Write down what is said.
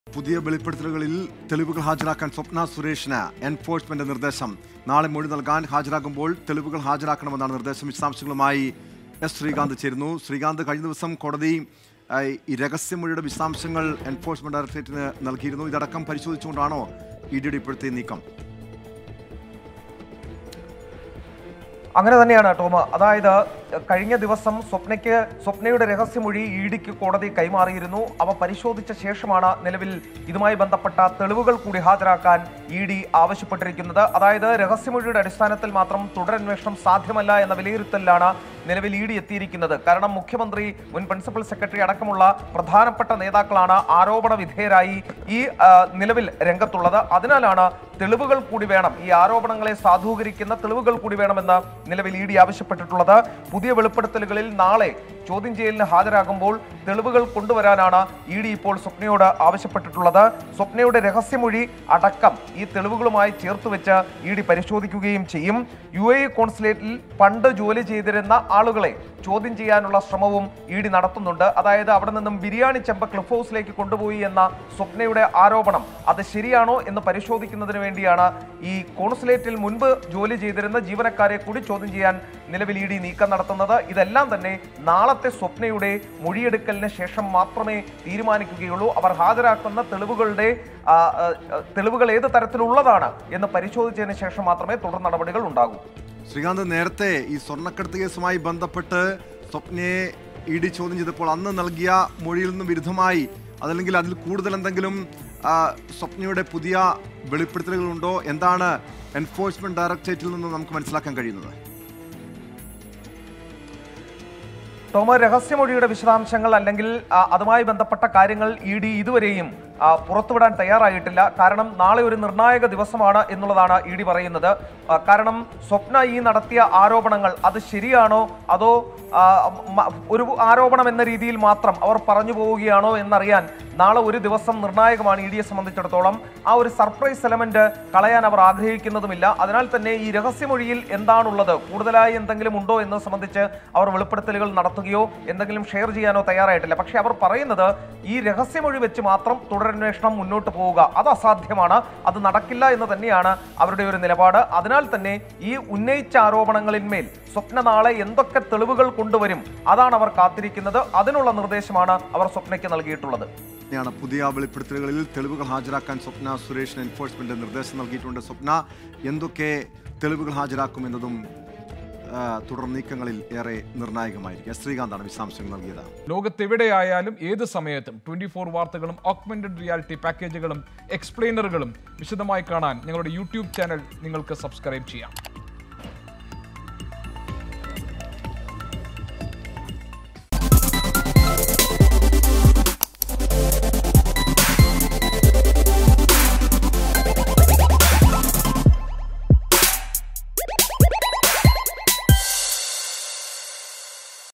പുതിയ വെളിപ്പെടുത്തലുകളിൽ തെളിവുകൾ ഹാജരാക്കാൻ സ്വപ്ന സുരേഷിന് എൻഫോഴ്സ്മെന്റ് നിർദ്ദേശം നാളെ മൊഴി നൽകാൻ ഹാജരാകുമ്പോൾ തെളിവുകൾ ഹാജരാക്കണമെന്നാണ് നിർദ്ദേശം വിശദാംശങ്ങളുമായി എസ് ശ്രീകാന്ത് ചേരുന്നു ശ്രീകാന്ത് കഴിഞ്ഞ ദിവസം കോടതി ആ, ഈ രഹസ്യമൊഴിയുടെ വിശദാംശങ്ങൾ എൻഫോഴ്സ്മെന്റ് ഡയറക്ടറേറ്റിന് നൽകിയിരുന്നു ഇതടക്കം പരിശോധിച്ചുകൊണ്ടാണോ ഇ ഡിയുടെ ഇപ്പോഴത്തെ നീക്കം അങ്ങനെ തന്നെയാണ് ടോമ അതായത് കഴിഞ്ഞ ദിവസം സ്വപ്നയ്ക്ക് സ്വപ്നയുടെ രഹസ്യമൊഴി ഇ ഡിക്ക് കോടതി കൈമാറിയിരുന്നു അവ പരിശോധിച്ച ശേഷമാണ് നിലവിൽ ഇതുമായി ബന്ധപ്പെട്ട തെളിവുകൾ കൂടി ഹാജരാക്കാൻ ഇ ഡി ആവശ്യപ്പെട്ടിരിക്കുന്നത് അതായത് രഹസ്യമൊഴിയുടെ അടിസ്ഥാനത്തിൽ മാത്രം തുടരന്വേഷണം സാധ്യമല്ല എന്ന വിലയിരുത്തലിലാണ് നിലവിൽ ഇ ഡി എത്തിയിരിക്കുന്നത് കാരണം മുഖ്യമന്ത്രി മുൻ പ്രിൻസിപ്പൽ സെക്രട്ടറി അടക്കമുള്ള പ്രധാനപ്പെട്ട നേതാക്കളാണ് ആരോപണ വിധേയരായി ഈ ആ, നിലവിൽ രംഗത്തുള്ളത് അതിനാലാണ് തെളിവുകൾ കൂടി വേണം ഈ ആരോപണങ്ങളെ സാധൂകരിക്കുന്ന തെളിവുകൾ കൂടി വേണമെന്ന് നിലവിൽ ഇ ഡി ആവശ്യപ്പെട്ടിട്ടുള്ളത് പുതിയ വെളിപ്പെടുത്തലുകളിൽ നാളെ ചോദ്യം ചെയ്യലിന് ഹാജരാകുമ്പോൾ തെളിവുകൾ കൊണ്ടുവരാനാണ് ഇ ഡി ഇപ്പോൾ സ്വപ്നയോട് ആവശ്യപ്പെട്ടിട്ടുള്ളത് സ്വപ്നയുടെ രഹസ്യമൊഴി അടക്കം ഈ തെളിവുകളുമായി ചേർത്ത് വെച്ച് ഇ ഡി പരിശോധിക്കുകയും ചെയ്യും യു എ കോൺസുലേറ്റിൽ പണ്ട് ജോലി ചെയ്തിരുന്ന ആളുകളെ ചോദ്യം ചെയ്യാനുള്ള ശ്രമവും ഇ ഡി നടത്തുന്നുണ്ട് അതായത് അവിടെ നിന്നും ബിരിയാണി ചെമ്പ ക്ലിഫ് ഹൗസിലേക്ക് കൊണ്ടുപോയി എന്ന സ്വപ്നയുടെ ആരോപണം അത് ശരിയാണോ എന്ന് പരിശോധിക്കുന്നതിന് വേണ്ടിയാണ് ഈ കോൺസുലേറ്റിൽ മുൻപ് ജോലി ചെയ്തിരുന്ന ജീവനക്കാരെ കൂടി ചോദ്യം ചെയ്യാൻ നിലവിൽ ഇ ഡി നീക്കം നടത്തുന്നത് ഇതെല്ലാം തന്നെ നാളത്തെ സ്വപ്നയുടെ മൊഴിയെടുക്കലിന് ശേഷം മാത്രമേ തീരുമാനിക്കുകയുള്ളൂ അവർ ഹാജരാക്കുന്ന തെളിവുകളുടെ ആ, ആ, തെളിവുകൾ ഏത് തരത്തിലുള്ളതാണ് എന്ന് പരിശോധിച്ചതിന് ശേഷം മാത്രമേ തുടർ നടപടികൾ ഉണ്ടാകൂ ശ്രീകാന്ത് നേരത്തെ ഈ സ്വർണ്ണക്കടത്ത് കേസുമായി ബന്ധപ്പെട്ട് സ്വപ്നയെ ഇ ഡി ചോദ്യം ചെയ്തപ്പോൾ അന്ന് നൽകിയ മൊഴിയിൽ നിന്നും വിരുദ്ധമായി അതല്ലെങ്കിൽ അതിൽ കൂടുതൽ എന്തെങ്കിലും ആ, സ്വപ്നയുടെ പുതിയ വെളിപ്പെടുത്തലുകളുണ്ടോ എന്താണ് എൻഫോഴ്സ്മെന്റ് ഡയറക്ടറേറ്റിൽ നിന്ന് നമുക്ക് മനസ്സിലാക്കാൻ കഴിയുന്നത് ടോമ രഹസ്യമൊഴിയുടെ വിശദാംശങ്ങൾ അല്ലെങ്കിൽ ആ, അതുമായി ബന്ധപ്പെട്ട കാര്യങ്ങൾ ഇ ഡി ഇതുവരെയും ആ, പുറത്തുവിടാൻ തയ്യാറായിട്ടില്ല കാരണം നാളെ ഒരു നിർണായക ദിവസമാണ് എന്നുള്ളതാണ് ഇ ഡി പറയുന്നത് ആ, കാരണം സ്വപ്ന ഈ നടത്തിയ ആരോപണങ്ങൾ അത് ശരിയാണോ അതോ ആ, മ- ഒരു ആരോപണം എന്ന രീതിയിൽ മാത്രം അവർ പറഞ്ഞു പോവുകയാണോ എന്നറിയാൻ നാളെ ഒരു ദിവസം നിർണായകമാണ് ഇ ഡിയെ സംബന്ധിച്ചിടത്തോളം ആ ഒരു സർപ്രൈസ് എലമെന്റ് കളയാൻ അവർ ആഗ്രഹിക്കുന്നതുമില്ല അതിനാൽ തന്നെ ഈ രഹസ്യമൊഴിയിൽ എന്താണുള്ളത് കൂടുതലായി എന്തെങ്കിലും ഉണ്ടോ എന്നത് സംബന്ധിച്ച് അവർ വെളിപ്പെടുത്തലുകൾ നടത്തുകയോ എന്തെങ്കിലും ഷെയർ ചെയ്യാനോ തയ്യാറായിട്ടില്ല പക്ഷേ അവർ പറയുന്നത് ഈ രഹസ്യമൊഴി വെച്ച് മാത്രം തുടരന്വേഷണം മുന്നോട്ട് പോവുക അത് അസാധ്യമാണ് അത് നടക്കില്ല എന്ന് തന്നെയാണ് അവരുടെ ഒരു നിലപാട് അതിനാൽ തന്നെ ഈ ഉന്നയിച്ച ആരോപണങ്ങളിന്മേൽ സ്വപ്ന നാളെ എന്തൊക്കെ തെളിവുകൾ കൊണ്ടുവരും അതാണ് അവർ കാത്തിരിക്കുന്നത് അതിനുള്ള നിർദ്ദേശമാണ് അവർ സ്വപ്നയ്ക്ക് നൽകിയിട്ടുള്ളത് ാണ് പുതിയ വെളിപ്പെടുത്തലുകളിൽ തെളിവുകൾ ഹാജരാക്കാൻ സ്വപ്ന സുരേഷിന് എൻഫോഴ്സ്മെന്റ് നിർദ്ദേശം നൽകിയിട്ടുണ്ട് സ്വപ്ന എന്തൊക്കെ തെളിവുകൾ ഹാജരാക്കുമെന്നതും ആ, തുടർ നീക്കങ്ങളിൽ ഏറെ നിർണായകമായിരിക്കും എസ് ശ്രീകാന്താണ് വിശദാംശങ്ങൾ നൽകിയത് ലോകത്തെവിടെയായാലും ഏത് സമയത്തും ട്വന്റി ഫോർ വാർത്തകളും ഓഗ്മെന്റഡ് റിയാലിറ്റി പാക്കേജുകളും എക്സ്പ്ലെയിനറുകളും വിശദമായി കാണാൻ ഞങ്ങളുടെ യൂട്യൂബ് ചാനൽ നിങ്ങൾക്ക് സബ്സ്ക്രൈബ് ചെയ്യാം